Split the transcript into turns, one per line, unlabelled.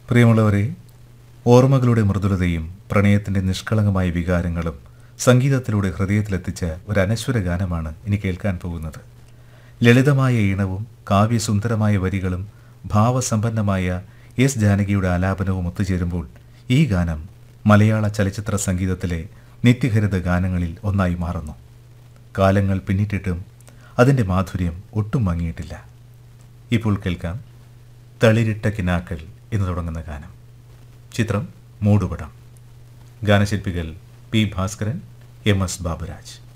പ്രിയമുള്ളവരെ ഓർമ്മകളുടെ മൃദുലതയും പ്രണയത്തിന്റെ നിഷ്കളങ്കമായ വികാരങ്ങളും സംഗീതത്തിലൂടെ ഹൃദയത്തിലെത്തിച്ച ഒരു അനശ്വര ഗാനമാണ് ഇനി കേൾക്കാൻ പോകുന്നത് ലളിതമായ ഈണവും കാവ്യസുന്ദരമായ വരികളും ഭാവസമ്പന്നമായ എസ് ജാനകിയുടെ ആലാപനവും ഒത്തുചേരുമ്പോൾ ഈ ഗാനം മലയാള ചലച്ചിത്ര സംഗീതത്തിലെ നിത്യഹരിത ഗാനങ്ങളിൽ ഒന്നായി മാറുന്നു കാലങ്ങൾ പിന്നിട്ടിട്ടും അതിൻ്റെ മാധുര്യം ഒട്ടും മങ്ങിയിട്ടില്ല ഇപ്പോൾ കേൾക്കാം തളിരിട്ട കിനാക്കൾ എന്ന് തുടങ്ങുന്ന ഗാനം ചിത്രം മൂടുപടം ഗാനശില്പികൾ P Bhaskaran M S Baburaj